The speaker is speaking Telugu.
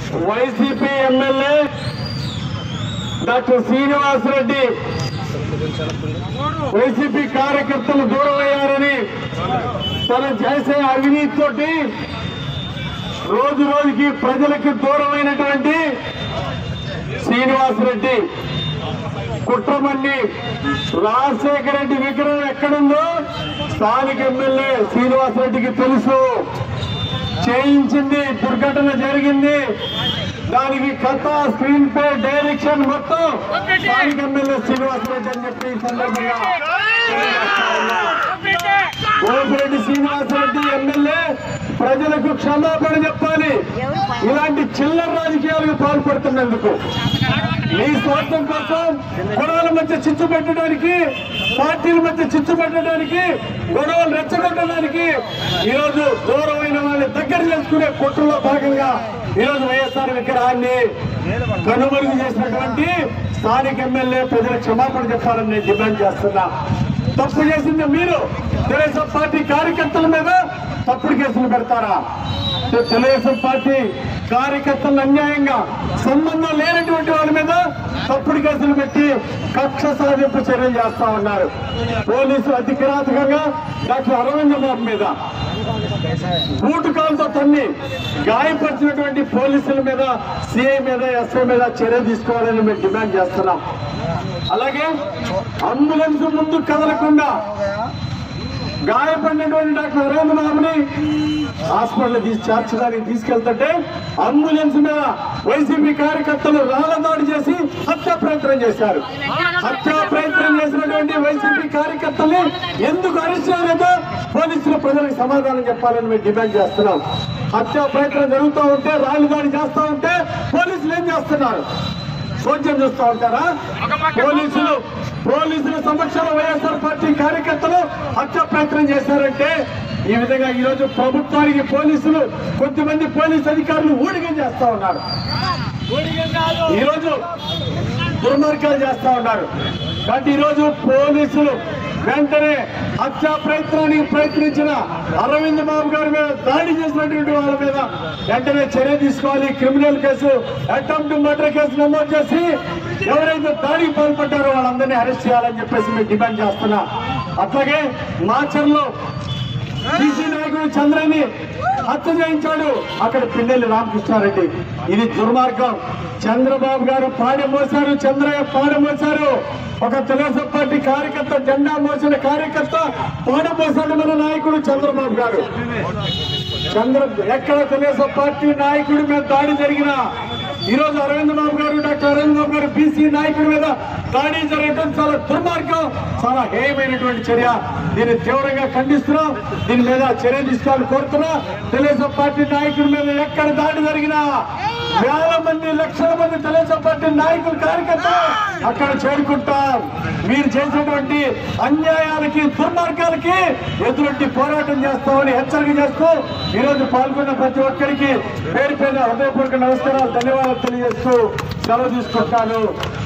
YCP MLA doctor Srinivasa Reddy YCP కార్యకర్తలు దూరం అయ్యారని తన చేసే అవినీతితోటి రోజు రోజుకి ప్రజలకు దూరమైనటువంటి శ్రీనివాసరెడ్డి కుట్రమల్లి రాజశేఖర రెడ్డి విగ్రహం ఎక్కడుందో స్థానిక ఎమ్మెల్యే శ్రీనివాసరెడ్డికి తెలుసు చేయించింది దుర్ఘటన జరిగింది దానికి కథ స్క్రీన్ పే డైరెక్షన్ మొత్తం స్థానిక ఎమ్మెల్యే శ్రీనివాసరెడ్డి అని చెప్పి ఈ సందర్భంగా తెలియజేస్తా ఉన్నా. గోపిరెడ్డి శ్రీనివాసరెడ్డి ఎమ్మెల్యే ప్రజలకు క్షమాపణ చెప్పాలి ఇలాంటి చిల్లర రాజకీయాలకు పాల్పడుతున్నందుకు నీ స్వార్థం కోసం గొడవల మధ్య చిచ్చు పెట్టడానికి పార్టీల మధ్య చిచ్చు పెట్టడానికి గొడవలు రెచ్చగొట్టడానికి ఈరోజు దూరమైన వాళ్ళని దగ్గర చేసుకునే కుట్రలో భాగంగా ఈరోజు వైఎస్ఆర్ విగ్రహాన్ని కనుమరుగు చేసినటువంటి స్థానిక ఎమ్మెల్యే ప్రజలకు క్షమాపణ చెప్పాలని నేను డిమాండ్ చేస్తున్నా తప్పు చేసింది మీరు తెలుగుదేశం పార్టీ కార్యకర్తల మీద తప్పుడు కేసులు పెడతారా తెలుగుదేశం పార్టీ కార్యకర్తలను అన్యాయంగా సంబంధం లేనటువంటి వాళ్ళ మీద తప్పుడు కేసులు పెట్టి కక్ష సాధింపు చర్యలు చేస్తా ఉన్నారు పోలీసులు అతి కిరాతకంగా డాక్టర్ అరవింద్ బాబు మీద బూటు కాలుతో తన్ని గాయపరిచినటువంటి పోలీసుల మీద సిఐ మీద ఎస్ఐ మీద చర్య తీసుకోవాలని మేము డిమాండ్ చేస్తున్నాం అలాగే అంబులెన్స్ ముందు కదలకుండా గాయపడినటువంటి డాక్టర్ నరేంద్ర బాబుని హాస్పిటల్ తీసి చేర్చడానికి తీసుకెళ్తుంటే అంబులెన్స్ మీద వైసీపీ కార్యకర్తలు రాళ్ల దాడి చేసి హత్యా ప్రయత్నం చేశారు హత్యా ప్రయత్నం చేసినటువంటి వైసీపీ కార్యకర్తల్ని ఎందుకు అరెస్ట్ చేయలేదో పోలీసులు ప్రజలకు సమాధానం చెప్పాలని మేము డిమాండ్ చేస్తున్నాం హత్యా ప్రయత్నం జరుగుతూ ఉంటే రాళ్ల దాడి చేస్తూ ఉంటే పోలీసులు ఏం చేస్తున్నారు సోద్యం చూస్తూ ఉంటారా పోలీసులు పోలీసుల సమక్షంలో వైఎస్ఆర్ పార్టీ కార్యకర్తలు హత్య ప్రయత్నం చేశారంటే ఈ విధంగా ఈ రోజు ప్రభుత్వానికి పోలీసులు కొద్దిమంది పోలీసు అధికారులు ఊడిగం చేస్తా ఉన్నారు ఈ రోజు దుర్మార్గాలు చేస్తా ఉన్నారు కాబట్టి ఈ రోజు పోలీసులు వెంటనే హత్యా ప్రయత్నానికి ప్రయత్నించిన అరవింద్ బాబు గారి మీద దాడి చేసినటువంటి వాళ్ళ మీద వెంటనే చర్య తీసుకోవాలి criminal case attempt murder case నమోదు చేసి ఎవరైతే దాడికి పాల్పడ్డారో వాళ్ళందరినీ అరెస్ట్ చేయాలని చెప్పేసి మేము డిమాండ్ చేస్తున్నా అట్లాగే మాచర్లో బీసీ నాయకుడు చంద్రని హత్య చేయించాడు అక్కడ పిన్నెల్లి రామకృష్ణారెడ్డి ఇది దుర్మార్గం చంద్రబాబు గారు పాడె మోశారు చంద్రయ్య పాడె మోశారు ఒక తెలుగుదేశం పార్టీ కార్యకర్త జెండా మోసిన కార్యకర్త పాడె మోసాడు మన నాయకుడు చంద్రబాబు గారు చంద్ర ఎక్కడ తెలుగుదేశం పార్టీ నాయకుడి మీద దాడి జరిగినా ఈ రోజు అరవింద్ బాబు గారు డాక్టర్ అరవింద్ బాబు గారు బీసీ నాయకుడి మీద దాడి జరగడం చాలా దుర్మార్గం చాలా హేయమైనటువంటి చర్య దీన్ని తీవ్రంగా ఖండిస్తున్నాం దీని మీద చర్య తీసుకోవాలని కోరుతున్నా తెలుగుదేశం పార్టీ నాయకుడి మీద ఎక్కడ దాడి జరిగినా వేల మంది లక్షల మంది తెలుగుదేశం పార్టీ నాయకులు కార్యకర్తలు అక్కడ చేరుకుంటాం మీరు చేసినటువంటి అన్యాయాలకి దుర్మార్గాలకి ఎదురొట్టి పోరాటం చేస్తామని హెచ్చరిక చేస్తూ ఈ రోజు పాల్గొన్న ప్రతి ఒక్కరికి పేరు పేరు హృదయపూర్వక నమస్కారాలు ధన్యవాదాలు తెలియజేస్తూ సెలవు తీసుకుంటాను